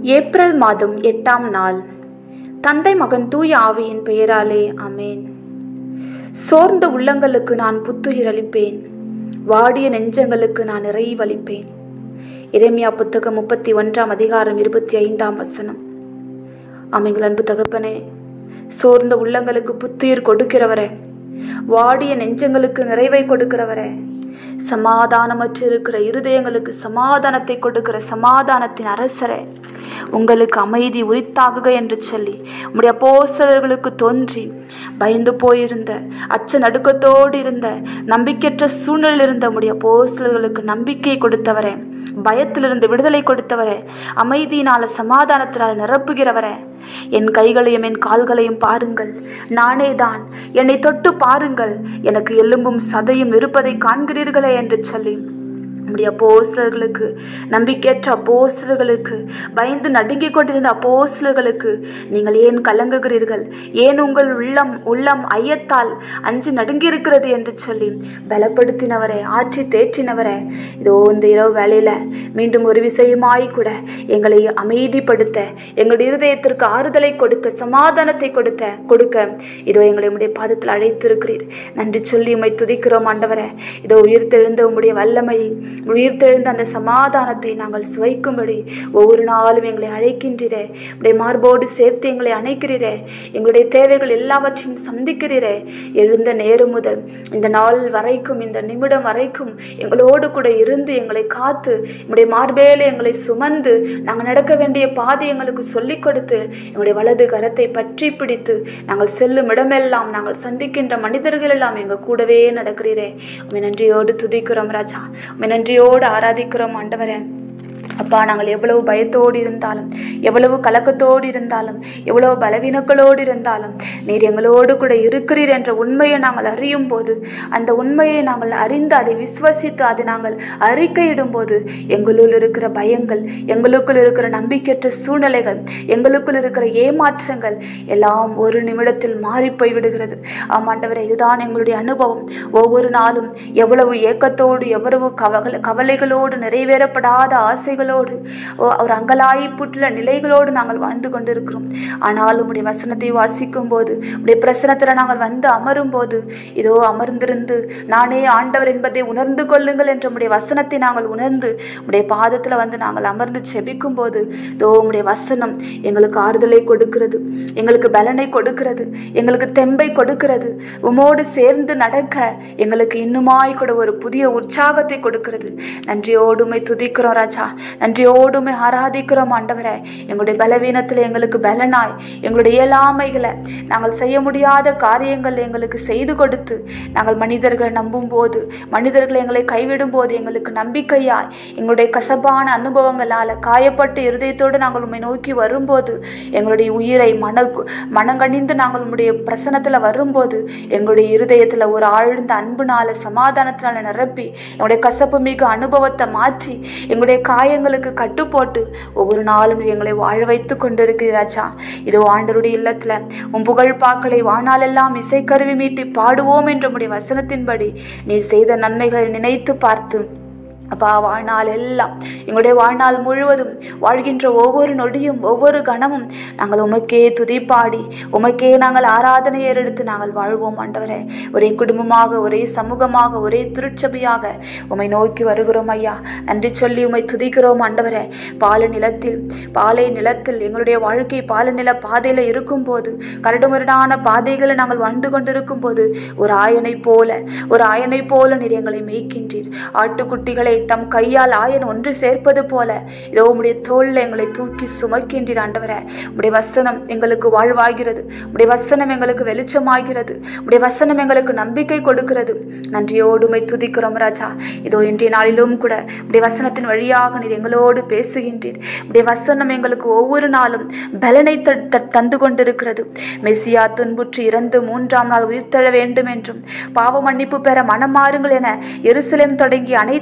April மாதம் எட்டாம் நாள் தந்தை மகன் தூய ஆவியின் பெயராலே அமேன் சோர்ந்த உள்ளங்களுக்கு நான் புத்துயிரளிப்பேன் வாடிய நெஞ்சங்களுக்கு நான் நிறைவளிப்பேன் இறைமையா புத்தகம் முப்பத்தி ஒன்றாம் அதிகாரம் இருபத்தி ஐந்தாம் வசனம் அமைங்கள் அன்பு தகப்பனே சோர்ந்த உள்ளங்களுக்கு புத்துயிர் கொடுக்கிறவரே வாடிய நெஞ்சங்களுக்கு நிறைவை கொடுக்கிறவரே சமாதானமற்று இருக்கிற இருதயங்களுக்கு சமாதானத்தை கொடுக்கிற சமாதானத்தின் அரசரே உங்களுக்கு அமைதி உரித்தாகுக என்று சொல்லி உம்முடைய அப்போஸ்தலர்களுக்கு தோன்றி பயந்து போயிருந்த அச்ச நடுக்கத்தோடு இருந்த நம்பிக்கையற்ற சூழ்நிலையில் இருந்த உம்முடைய அப்போஸ்தலர்களுக்கு நம்பிக்கை கொடுத்தவரே பயத்திலிருந்து விடுதலை கொடுத்தவரே அமைதியினால சமாதானத்தினால் நிரப்புகிறவரே என் கைகளையும் என் கால்களையும் பாருங்கள் நானே தான் என்னை தொட்டு பாருங்கள் எனக்கு எலும்பும் சதையும் இருப்பதை காண்கிறீர்களே என்று சொல்லி நம்முடைய அப்போஸ்தலர்களுக்கு நம்பிக்கையற்ற அப்போஸ்தலர்களுக்கு பயந்து நடுங்கிக் கொண்டிருந்த அப்போஸ்தலர்களுக்கு நீங்கள் ஏன் கலங்குகிறீர்கள் ஏன் உங்கள் உள்ளம் உள்ளம் ஐயத்தால் அஞ்சு நடுங்கி இருக்கிறது என்று சொல்லி பலப்படுத்தினவரே ஆற்றி தேற்றினவரே இதோ இந்த இரவு வேளையில மீண்டும் ஒரு விஷயமாய் கூட எங்களை அமைதிப்படுத்த எங்களுடைய இருதயத்திற்கு ஆறுதலை கொடுக்க சமாதானத்தை கொடுத்த கொடுக்க இதோ எங்களை உம்முடைய பாதத்தில் அழைத்திருக்கிறீர் நன்றி சொல்லி உம்மை துதிக்கிறோம் ஆண்டவரே இதோ உயிர் தெழுந்த உம்முடைய வல்லமையை உயிர்த்தெழுந்த அந்த சமாதானத்தை நாங்கள் சுவைக்கும்படி ஒவ்வொரு நாளும் எங்களை அழைக்கின்றீரே உடைய மார்போடு சேர்த்து எங்களை அணைக்கிறீரே எங்களுடைய தேவைகள் எல்லாவற்றையும் சந்திக்கிறீரே எழுந்த நேரம் முதல் இந்த நாள் வரைக்கும் இந்த நிமிடம் வரைக்கும் எங்களோடு கூட இருந்து எங்களை காத்து எங்களுடைய மார்பேல எங்களை சுமந்து நாங்கள் நடக்க வேண்டிய பாதை எங்களுக்கு சொல்லிக் கொடுத்து எங்களுடைய வலது கரத்தை பற்றி பிடித்து நாங்கள் செல்லும் இடமெல்லாம் நாங்கள் சந்திக்கின்ற மனிதர்கள் எல்லாம் எங்கள் கூடவே நடக்கிறீரே உண்மை நன்றியோடு துதிக்கிறோம் ராஜா உண்மை நன்றியோடு ஆராதிக்கிறோம் ஆண்டவரே அப்பா நாங்கள் எவ்வளவு பயத்தோடு இருந்தாலும் எவ்வளவு கலக்கத்தோடு இருந்தாலும் எவ்வளவு பலவீனங்களோடு இருந்தாலும் நீர் எங்களோடு கூட இருக்கிறீர் என்ற உண்மையை நாங்கள் அறியும் போது அந்த உண்மையை நாங்கள் அறிந்து அதை விசுவசித்து அதை நாங்கள் அறிக்கையிடும் போது எங்களுள் இருக்கிற பயங்கள் எங்களுக்குள் இருக்கிற நம்பிக்கையற்ற சூழ்நிலைகள் எங்களுக்குள் இருக்கிற ஏமாற்றங்கள் எல்லாம் ஒரு நிமிடத்தில் மாறி போய் விடுகிறது ஆமாண்டவரே இதுதான் எங்களுடைய அனுபவம் ஒவ்வொரு நாளும் எவ்வளவு ஏக்கத்தோடு எவ்வளவு கவலை கவலைகளோடு நிறைவேறப்படாத ஆசைகளோடு ஒரு அங்கலாய்ப்புள்ள நிலைகளோடு நாங்கள் வாழ்ந்து கொண்டிருக்கிறோம் ஆனால் உடைய வசனத்தை வாசிக்கும் போது உடைய பிரசனத்தில் நாங்கள் வந்து அமரும் போது இதோ அமர்ந்திருந்து நானே ஆண்டவர் என்பதை உணர்ந்து கொள்ளுங்கள் என்ற உடைய வசனத்தை நாங்கள் உணர்ந்து உடைய பாதத்தில் வந்து நாங்கள் அமர்ந்து செபிக்கும் போது இதோ உடைய வசனம் எங்களுக்கு ஆறுதலை கொடுக்கிறது எங்களுக்கு பலனை கொடுக்கிறது எங்களுக்கு தெம்பை கொடுக்கிறது உமோடு சேர்ந்து நடக்க எங்களுக்கு இன்னுமாய் கூட ஒரு புதிய உற்சாகத்தை கொடுக்கிறது நன்றியோடுமை துதிக்கிறோம் ராஜா நன்றியோடுமை ஆராதிக்கிறோம் ஆண்டவரே எங்களுடைய பலவீனத்தில் எங்களுக்கு பலனாய் எங்களுடைய இயலாமைகளை நாங்கள் செய்ய முடியாத காரியங்கள் எங்களுக்கு செய்து கொடுத்து நாங்கள் மனிதர்களை நம்பும் போது மனிதர்கள் எங்களை கைவிடும் போது எங்களுக்கு நம்பிக்கையாய் எங்களுடைய கசப்பான அனுபவங்களால் காயப்பட்ட இருதயத்தோடு நாங்கள் உண்மை நோக்கி வரும்போது எங்களுடைய உயிரை மன மனங்கணிந்து நாங்கள் உங்களுடைய பிரசனத்தில் வரும்போது எங்களுடைய இருதயத்தில் ஒரு ஆழ்ந்த அன்புனால சமாதானத்தினால நிரப்பி எங்களுடைய கசப்பு மிகு அனுபவத்தை மாற்றி எங்களுடைய காயங்களுக்கு கட்டுப்போட்டு ஒவ்வொரு நாளும் எங்களை வாழ வைத்து கொண்டிருக்கிறாச்சா இதோ ஆண்டருடைய இல்லத்தில் உன் புகழ் பாக்களை வாழ்நாளெல்லாம் இசைக்கருவி மீட்டி பாடுவோம் என்ற உடைய வசனத்தின்படி நீர் செய்த நன்மைகளை நினைத்து பார்த்து அப்பா வாழ்நாள் எல்லாம் எங்களுடைய வாழ்நாள் முழுவதும் வாழ்கின்ற ஒவ்வொரு நொடியும் ஒவ்வொரு கணமும் நாங்கள் உமக்கே துதிப்பாடி உமக்கே நாங்கள் ஆராதனை ஏறெடுத்து நாங்கள் வாழ்வோம் ஆண்டவரே ஒரே குடும்பமாக ஒரே சமூகமாக ஒரே திருச்சபையாக உமை நோக்கி வருகிறோம் ஐயா நன்றி சொல்லி உமை துதிக்கிறோம் ஆண்டவரே பால நிலத்தில் பாலை நிலத்தில் எங்களுடைய வாழ்க்கை பால நில பாதையில் இருக்கும்போது கரடுமுரடான பாதைகளை நாங்கள் வாழ்ந்து கொண்டிருக்கும் போது ஒரு ஆயனை போல ஒரு ஆயனை போல நீர் எங்களை மேய்க்கின்றீர் ஆட்டுக்குட்டிகளை தம் கையால் ஆயன் ஒன்று சேர்ப்பது போல இதோ உம்முடைய தோளில் எங்களை தூக்கி சுமக்கின்றீர் ஆண்டவரே உடைய வசனம் எங்களுக்கு வாழ்வாகிறது உடைய வசனம் எங்களுக்கு வெளிச்சமாகிறது உடைய வசனம் எங்களுக்கு நம்பிக்கை கொடுக்கிறது நன்றியோடுமை துதிக்கிறோம் ராஜா இதோ இன்றைய நாளிலும் கூட உடைய வசனத்தின் வழியாக நீர் எங்களோடு பேசுகின்றீர் உடைய வசனம் எங்களுக்கு ஒவ்வொரு நாளும் பலனை தந்து கொண்டிருக்கிறது மெசியா துன்புற்று இறந்து மூன்றாம் நாள் உயிர்த்தெழ வேண்டும் என்றும் பாவ மன்னிப்பு பெற மனம் மாறுங்கள் என எருசலேம் தொடங்கி அனைத்து நாடுகள்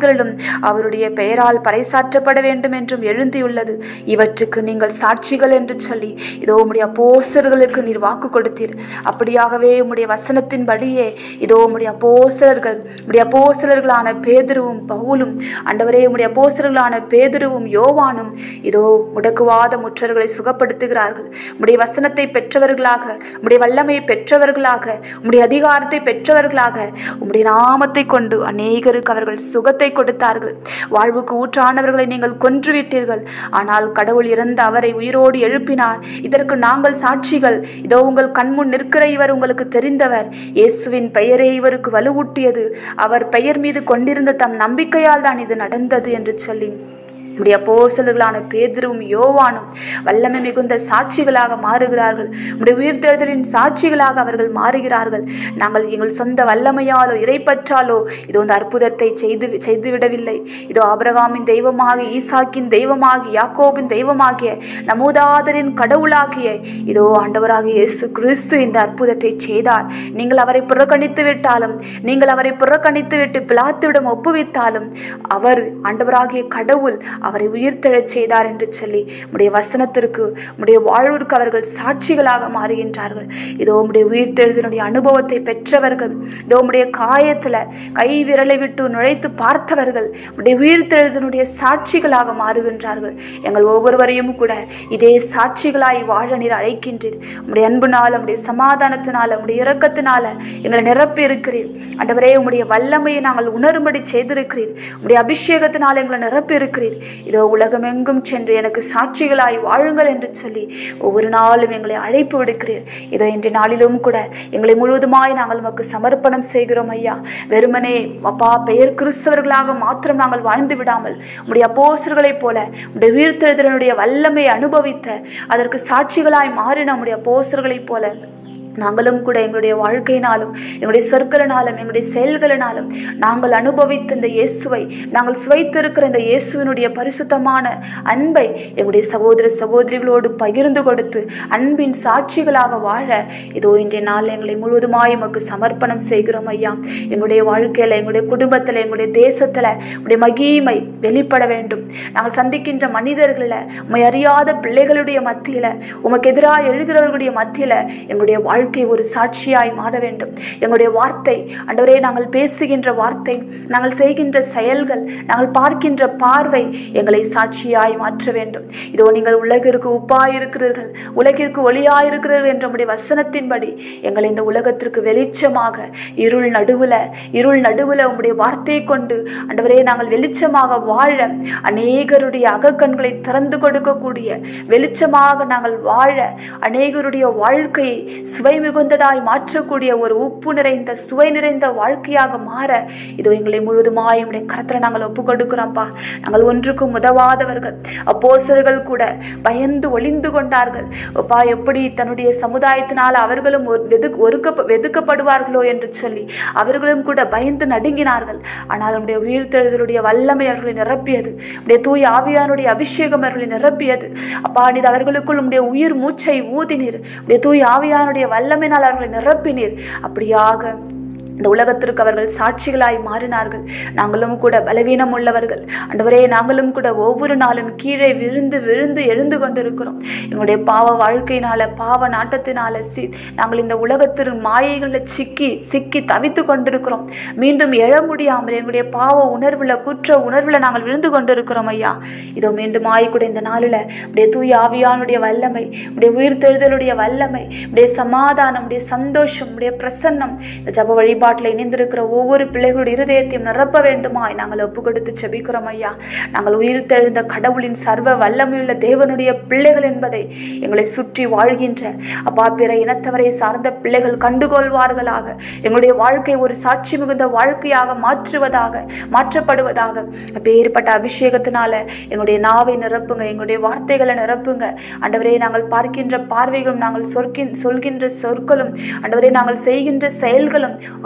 நாடுகளிலும் அவருடைய பெயரால் பறைசாற்றப்பட வேண்டும் என்றும் எழுந்தியுள்ளது இவற்றுக்கு நீங்கள் சாட்சிகள் என்று சொல்லி இதோ உம்முடைய அப்போஸ்தலர்களுக்கு நீர் வாக்கு கொடுத்தீர் அப்படியாகவே உம்முடைய வசனத்தின்படியே இதோ உம்முடைய அப்போஸ்தலர்கள் உம்முடைய அப்போஸ்தலர்களான பேதுருவும் பவுலும் ஆண்டவரே உம்முடைய அப்போஸ்தலர்களான பேதுருவும் யோவானும் இதோ முடக்குவாத முற்றர்களை சுகப்படுத்துகிறார்கள் உம்முடைய வசனத்தை பெற்றவர்களாக உம்முடைய வல்லமையை பெற்றவர்களாக உம்முடைய அதிகாரத்தை பெற்றவர்களாக உம்முடைய நாமத்தை கொண்டு அநேகருக்கு அவர்கள் சுகத்தை கொடுத்தார்கள் வாழ்வுக்கு ஊற்றானவர்களை நீங்கள் கொன்றுவிட்டீர்கள் ஆனால் கடவுள் இறந்த அவரை உயிரோடு எழுப்பினார் இதற்கு நாங்கள் சாட்சிகள் இதோ உங்கள் கண்முன் நிற்கிற இவர் உங்களுக்கு தெரிந்தவர் இயேசுவின் பெயரே இவருக்கு வலுவூட்டியது அவர் பெயர் மீது கொண்டிருந்த தம் நம்பிக்கையால் தான் இது நடந்தது என்று சொல்லி உடைய போசல்களான பேதுருவும் யோவானும் வல்லமை மிகுந்த சாட்சிகளாக மாறுகிறார்கள் உடைய உயிர்த்தெழுதலின் சாட்சிகளாக அவர்கள் மாறுகிறார்கள் நாங்கள் எங்கள் சொந்த வல்லமையாலோ இறைப்பற்றாலோ இதோ இந்த அற்புதத்தை செய்து செய்துவிடவில்லை இதோ ஆபிரகாமின் தெய்வமாக ஈசாக்கின் தெய்வமாகி யாக்கோபின் தெய்வமாகிய நமூதாதரின் கடவுளாகிய இதோ ஆண்டவராகிய இயேசு கிறிஸ்து இந்த அற்புதத்தை செய்தார் நீங்கள் அவரை புறக்கணித்து விட்டாலும் நீங்கள் அவரை புறக்கணித்து விட்டு பிளாத்துவிடம் ஒப்புவித்தாலும் அவர் ஆண்டவராகிய கடவுள் அவரை உயிர்த்தெழச் செய்தார் என்று சொல்லி உடைய வசனத்திற்கு உடைய வாழ்விற்கு அவர்கள் சாட்சிகளாக மாறுகின்றார்கள் இதோ உடைய உயிர்த்தெழுதினுடைய அனுபவத்தை பெற்றவர்கள் இதோ உடைய காயத்துல கை விரலை விட்டு நுழைத்து பார்த்தவர்கள் உடைய உயிர்த்தெழுதினுடைய சாட்சிகளாக மாறுகின்றார்கள் எங்கள் ஒவ்வொருவரையும் கூட இதே சாட்சிகளாய் வாழ நீர் அழைக்கின்றீர் உடைய அன்புனால உடைய சமாதானத்தினால உடைய இரக்கத்தினால எங்களை நிரப்பி இருக்கிறீர் ஆண்டவரே உம்முடைய வல்லமையை நாங்கள் உணரும்படி செய்திருக்கிறீர் உடைய அபிஷேகத்தினால் எங்களை நிரப்பி இருக்கிறீர் இதோ உலகமெங்கும் சென்று எனக்கு சாட்சிகளாய் வாழுங்கள் என்று சொல்லி ஒவ்வொரு நாளும் எங்களை அழைப்பு விடுக்கிறீர் இதோ இன்றைய நாளிலும் கூட எங்களை முழுவதுமாய் நாங்கள் உமக்கு சமர்ப்பணம் செய்கிறோம் ஐயா வெறுமனே அப்பா பெயர் கிறிஸ்தவர்களாக மாத்திரம் நாங்கள் வாழ்ந்து விடாமல் உடைய அப்போசர்களைப் போல உடைய உயிர்த்தெழுதலுடைய வல்லமை அனுபவித்த அதற்கு சாட்சிகளாய் மாறின உடைய அப்போசர்களைப் போல நாங்களும் கூட எங்களுடைய வாழ்க்கையினாலும் எங்களுடைய சொற்களினாலும் எங்களுடைய செயல்களினாலும் நாங்கள் அனுபவித்த இந்த இயேசுவை நாங்கள் சுவைத்திருக்கிற இந்த இயேசுவினுடைய பரிசுத்தமான அன்பை எங்களுடைய சகோதர சகோதரிகளோடு பகிர்ந்து கொடுத்து அன்பின் சாட்சிகளாக வாழ இதோ இன்றைய நாள் எங்களை முழுவதுமாய் உமக்கு சமர்ப்பணம் செய்கிறோம் ஐயா எங்களுடைய வாழ்க்கையில் எங்களுடைய குடும்பத்தில் எங்களுடைய தேசத்தில் உடைய மகிமை வெளிப்பட வேண்டும் நாங்கள் சந்திக்கின்ற மனிதர்களில் உமை அறியாத பிள்ளைகளுடைய மத்தியில் உமக்கு எதிராக எழுகிறவர்களுடைய மத்தியில் எங்களுடைய வாழ்க்கை ஒரு சாட்சியாய் மாற வேண்டும் எங்களுடைய வார்த்தை ஆண்டவரே நாங்கள் பேசுகின்ற வார்த்தை நாங்கள் செய்கின்ற செயல்கள் நாங்கள் பார்க்கின்ற பார்வை எங்களை சாட்சியாய் மாற்ற வேண்டும் இதோ நீங்கள் உலகிற்கு உப்பாய் இருக்கிறீர்கள் உலகிற்கு ஒளியாய் இருக்கிறீர்கள் என்ற உடைய வசனத்தின்படி எங்களை இந்த உலகத்திற்கு வெளிச்சமாக இருள் நடுவுல இருள் நடுவுல உங்களுடைய வார்த்தையை கொண்டு ஆண்டவரே நாங்கள் வெளிச்சமாக வாழ அநேகருடைய அகக்கண்களை திறந்து கொடுக்கக்கூடிய வெளிச்சமாக நாங்கள் வாழ அநேகருடைய வாழ்க்கையை சுவை மிகுந்ததாய் மாற்றக்கூடிய ஒரு உப்பு நிறைந்த சுவை நிறைந்த வாழ்க்கையாக மாற இதோ எங்களை முழுவதுமாய் உடைய கரத்தில் நாங்கள் ஒப்பு கொடுக்கிறோம்ப்பா நாங்கள் ஒன்றுக்கும் உதவாதவர்கள் அப்போசர்கள் கூட பயந்து ஒளிந்து கொண்டார்கள் அப்பா எப்படி தன்னுடைய சமுதாயத்தினால் அவர்களும் ஒரு வெது ஒருக்க வெதுக்கப்படுவார்களோ என்று சொல்லி அவர்களும் கூட பயந்து நடுங்கினார்கள் ஆனால் உடைய உயிர்த்தெழுதலுடைய வல்லமை அவர்களை நிரப்பியது உடைய தூய் ஆவியானுடைய அபிஷேகம் அவர்களை நிரப்பியது அப்பா நீர் அவர்களுக்குள் உடைய உயிர் மூச்சை ஊதினீர் உடைய தூய் ஆவியானுடைய வல்லமையினால் அவர்களை நிரப்பினீர் அப்படியாக இந்த உலகத்திற்கு அவர்கள் சாட்சிகளாய் மாறினார்கள் நாங்களும் கூட பலவீனம் உள்ளவர்கள் ஆண்டவரே நாங்களும் கூட ஒவ்வொரு நாளும் கீழே விழுந்து விழுந்து எழுந்து கொண்டிருக்கிறோம் எங்களுடைய பாவ வாழ்க்கையினால பாவ நாட்டத்தினால சி நாங்கள் இந்த உலகத்தின் மாயைகளில் சிக்கி சிக்கி தவித்து கொண்டிருக்கிறோம் மீண்டும் எழ முடியாமல் எங்களுடைய பாவ உணர்வுல குற்ற உணர்வுல நாங்கள் விழுந்து கொண்டிருக்கிறோம் ஐயா இதோ மீண்டும் ஆய்கூட இந்த நாளில் உடைய தூய ஆவியானுடைய வல்லமை உடைய உயிர்த்தெழுதலுடைய வல்லமை உடைய சமாதானம் உடைய சந்தோஷம் உடைய பிரசன்னம் இந்த ஜப வழிபாட்டில் இணைந்திருக்கிற ஒவ்வொரு பிள்ளைகளுடைய இருதயத்தையும் நிரப்ப வேண்டுமாய் நாங்கள் ஒப்பு கொடுத்து செபிக்கிறோம் ஐயா நாங்கள் உயிர்த்தெழுந்த கடவுளின் சர்வ வல்லமையுள்ள தேவனுடைய பிள்ளைகள் என்பதை எங்களை சுற்றி வாழ்கின்ற அப்பா பிற இனத்தவரை சார்ந்த பிள்ளைகள் கண்டுகொள்வார்களாக எங்களுடைய வாழ்க்கை ஒரு சாட்சி மிகுந்த வாழ்க்கையாக மாற்றுவதாக மாற்றப்படுவதாக அப்பேற்பட்ட அபிஷேகத்தினால எங்களுடைய நாவை நிரப்புங்க எங்களுடைய வார்த்தைகளை நிரப்புங்க ஆண்டவரே நாங்கள் பார்க்கின்ற பார்வைகளும் நாங்கள் சொற்கின் சொல்கின்ற சொற்களும் ஆண்டவரே நாங்கள் செய்கின்ற செயல்களும்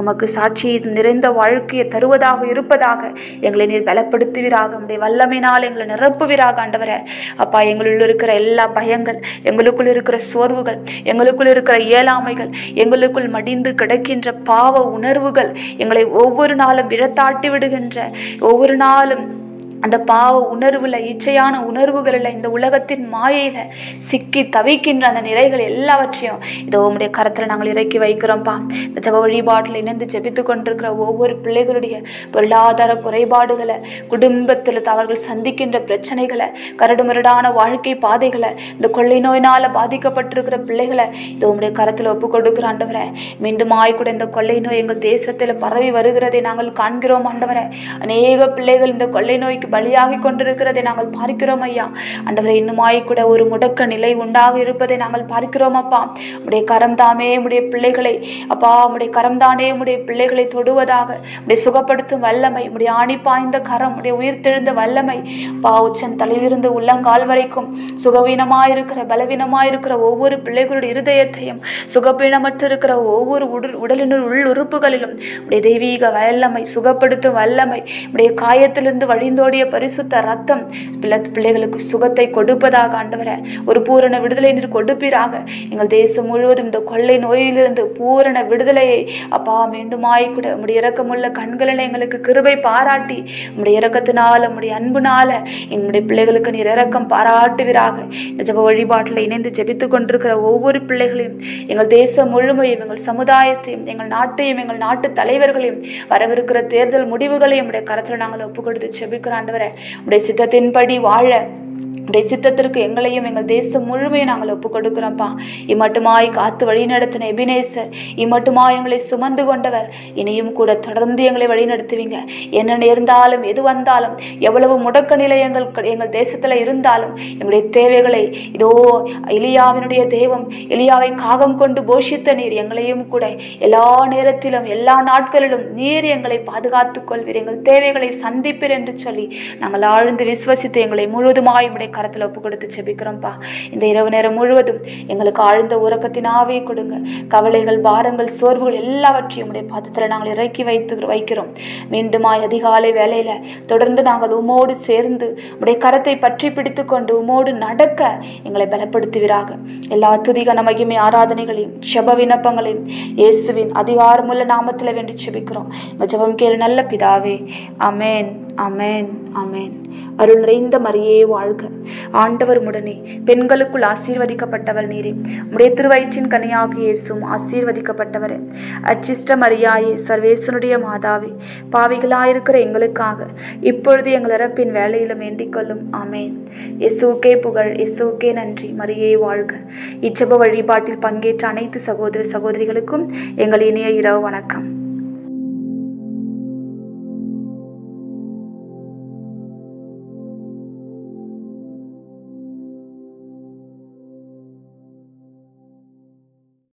உமக்கு சாட்சியும் நிறைந்த வாழ்க்கையை தருவதாக இருப்பதாக எங்களை நீர் பலப்படுத்துவீராக உடைய வல்லமையினால் எங்களை நிரப்புவீராக ஆண்டவரே அப்பா எங்களுள் இருக்கிற எல்லா பயங்கள் எங்களுக்குள் இருக்கிற சோர்வுகள் எங்களுக்குள் இருக்கிற இயலாமைகள் எங்களுக்குள் மடிந்து கிடக்கின்ற பாவ உணர்வுகள் எங்களை ஒவ்வொரு நாளும் விழத்தாட்டி விடுகின்ற ஒவ்வொரு நாளும் அந்த பாவ உணர்வுல இச்சையான உணர்வுகளில் இந்த உலகத்தின் மாயையில சிக்கி தவிக்கின்ற அந்த நிலைகள் எல்லாவற்றையும் இதோ உம்முடைய கரத்தில் நாங்கள் இறக்கி வைக்கிறோம்ப்பா இந்த ஜப வழிபாட்டில் இணைந்து ஜெபித்து கொண்டிருக்கிற ஒவ்வொரு பிள்ளைகளுடைய பொருளாதார குறைபாடுகளை குடும்பத்தில் அவர்கள் சந்திக்கின்ற பிரச்சனைகளை கரடுமுரடான வாழ்க்கை பாதைகளை இந்த கொள்ளை நோயினால் பாதிக்கப்பட்டிருக்கிற பிள்ளைகளை இதோ உம்முடைய கரத்தில் ஒப்பு கொடுக்கிற ஆண்டவரை மீண்டும் ஆய்கூட இந்த கொள்ளை நோய் எங்கள் தேசத்தில் பரவி வருகிறதை நாங்கள் காண்கிறோம் ஆண்டவரை அநேக பிள்ளைகள் இந்த கொள்ளை நோய்க்கு பலியாகி கொண்டிருக்கிறதை நாங்கள் பார்க்கிறோம் ஐயா ஆண்டவரை இன்னுமாய் கூட ஒரு முடக்க நிலை உண்டாக இருப்பதை நாங்கள் பார்க்கிறோம் அப்பா உடைய கரம் தாமே உடைய பிள்ளைகளை அப்பா உடைய கரம் தானே உடைய பிள்ளைகளை தொடுவதாக உடைய சுகப்படுத்தும் வல்லமை உடைய ஆணி பாய்ந்த கரம் உடைய உயிர்த்தெழுந்த வல்லமை பா உச்சன் தலையிலிருந்து உள்ளங்கால் வரைக்கும் சுகவீனமாயிருக்கிற பலவீனமாயிருக்கிற ஒவ்வொரு பிள்ளைகளுடைய இருதயத்தையும் சுகப்பீனமற்று இருக்கிற ஒவ்வொரு உடல் உடலினுள் உள் உறுப்புகளிலும் உடைய தெய்வீக வல்லமை சுகப்படுத்தும் வல்லமை உடைய காயத்திலிருந்து வழிந்தோடிய பரிசுத்த ரத்தம் பிள்ளை பிள்ளைகளுக்கு சுகத்தை கொடுப்பதாக ஆண்டவரை ஒரு பூரண விடுதலை நீர் கொடுப்பீராக எங்கள் தேசம் முழுவதும் இந்த கொள்ளை நோயிலிருந்து பூரண விடுதலையை அப்பா மீண்டுமாய் கூட உம்முடைய இரக்கமுள்ள கண்களில் எங்களுக்கு கிருபை பாராட்டி உம்முடைய இரக்கத்தினால உம்முடைய அன்புனால எங்களுடைய பிள்ளைகளுக்கு நீர் இரக்கம் பாராட்டுவீராக இந்த ஜப வழிபாட்டில் இணைந்து ஜெபித்து கொண்டிருக்கிற ஒவ்வொரு பிள்ளைகளையும் எங்கள் தேசம் முழுமையும் எங்கள் சமுதாயத்தையும் எங்கள் நாட்டையும் எங்கள் நாட்டு தலைவர்களையும் வரவிருக்கிற தேர்தல் முடிவுகளையும் உடைய கரத்தில் நாங்கள் ஒப்பு கொடுத்து செபிக்கிற ஆண்டவரை உடைய சித்தத்தின்படி வாழ உடைய சித்தத்திற்கு எங்களையும் எங்கள் தேசம் முழுமையும் நாங்கள் ஒப்பு கொடுக்கிறோம்ப்பா இம்மட்டுமாய் காத்து வழி நடத்தின எபினேசர் இம்மட்டுமாய் எங்களை சுமந்து கொண்டவர் இனியும் கூட தொடர்ந்து எங்களை வழி நடத்துவீங்க என்ன நேர்ந்தாலும் எது வந்தாலும் எவ்வளவு முடக்க நிலை எங்கள் எங்கள் தேசத்தில் இருந்தாலும் எங்களுடைய தேவைகளை இதோ எலியாவினுடைய தெய்வம் எலியாவை காகம் கொண்டு போஷித்த நீர் எங்களையும் கூட எல்லா நேரத்திலும் எல்லா நாட்களிலும் நீர் எங்களை பாதுகாத்துக் கொள்வீர் எங்கள் தேவைகளை சந்திப்பீர் என்று சொல்லி நாங்கள் ஆழ்ந்து விசுவசித்து எங்களை முழுவதுமாய் உடைய கரத்தில் ஒப்பு கொடுத்து செபிக்கிறோம்ப்பா இந்த இரவு நேரம் முழுவதும் எங்களுக்கு ஆழ்ந்த உறக்கத்தினாவே கொடுங்க கவலைகள் பாரங்கள் சோர்வுகள் எல்லாவற்றையும் உடைய பாதத்தில் நாங்கள் இறக்கி வைத்து வைக்கிறோம் மீண்டுமாய் அதிகாலை வேலையில தொடர்ந்து நாங்கள் உமோடு சேர்ந்து உடைய கரத்தை பற்றி பிடித்து கொண்டு உமோடு நடக்க எங்களை பலப்படுத்துவீராக எல்லா துதிகன மகிமை ஆராதனைகளையும் செப விண்ணப்பங்களையும் இயேசுவின் அதிகாரமுள்ள நாமத்தில் வேண்டி செபிக்கிறோம் எங்கள் ஜெபம் கேளு நல்ல பிதாவே அமேன் அமேன் அமேன் அருள் நிறைந்த மரியே வாழ்க ஆண்டவர் முடனே பெண்களுக்குள் ஆசீர்வதிக்கப்பட்டவள் நீரே உடைய திருவயிற்றின் கனியாக இயேசும் ஆசீர்வதிக்கப்பட்டவரே அச்சிஷ்ட மரியாயே சர்வேசனுடைய மாதாவே பாவிகளாயிருக்கிற எங்களுக்காக இப்பொழுது எங்கள் இறப்பின் வேலையிலும் வேண்டிக் கொள்ளும் ஆமேன் இயேசுக்கே புகழ் இயேசுக்கே நன்றி மரியே வாழ்க இச்சப வழிபாட்டில் பங்கேற்ற அனைத்து சகோதர சகோதரிகளுக்கும் எங்கள் இனிய இரவு வணக்கம்